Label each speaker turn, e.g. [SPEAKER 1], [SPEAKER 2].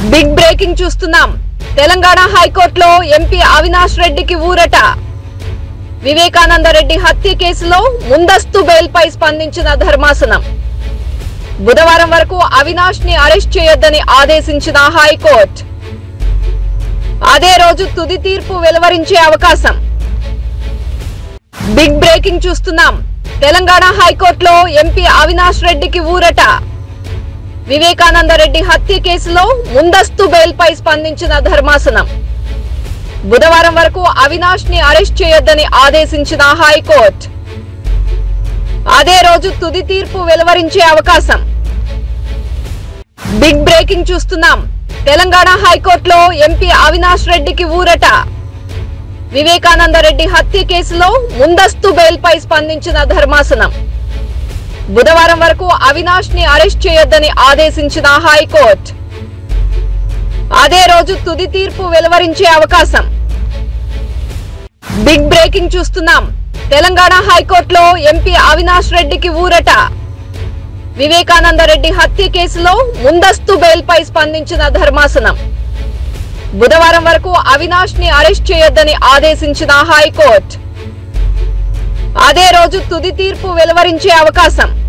[SPEAKER 1] big breaking చూస్తున్నాం తెలంగాణ హైకోర్టులో MP Avinash రెడ్డికి ఊరట వివేకానంద రెడ్డి హత్య కేసులో ముందస్తు బెయిల్పై స్పందించిన ధర్మాసనం బుధవారం వరకు అవినాష్ ని అరెస్ట్ చేయొద్దని ఆదేశించిన హైకోర్టు అదే రోజు తుది తీర్పు వెలువరించే అవకాశం బిగ్ బ్రేకింగ్ చూస్తున్నాం తెలంగాణ హైకోర్టులో ఎంపీ అవినాష్ రెడ్డికి ఊరట వివేకానంద రెడ్డి హత్య కేసులో ముందస్తు బెయిల్పై స్పందించిన ధర్మాసనం బుధవారం వరకు అవినాష్ ని అరెస్ట్ చేయొద్దని ఆదేశించిన హైకోర్టు అదే రోజు తుది తీర్పు వెలువరించే అవకాశం బిగ్ బ్రేకింగ్ చూస్తున్నాం తెలంగాణ హైకోర్టులో ఎంపీ అవినాష్ రెడ్డికి ఊరట వివేకానంద రెడ్డి హత్య కేసులో ముందస్తు బెయిల్పై స్పందించిన ధర్మాసనం బుధవారం వరకు అవినాష్ ని అరెస్ట్ చేయొద్దని ఆదేశించిన హైకోర్టు అదే రోజు తుది తీర్పు వెలువరించే అవకాశం బిగ్ బ్రేకింగ్ చూస్తున్నాం తెలంగాణ హైకోర్టులో ఎంపీ అవినాష్ రెడ్డికి ఊరట వివేకానంద రెడ్డి హత్య కేసులో ముందస్తు బెయిల్పై స్పందించిన ధర్మాసనం బుధవారం వరకు అవినాష్ ని అరెస్ట్ చేయొద్దని ఆదేశించిన హైకోర్టు అదే రోజు తుది తీర్పు వెలువరించే అవకాశం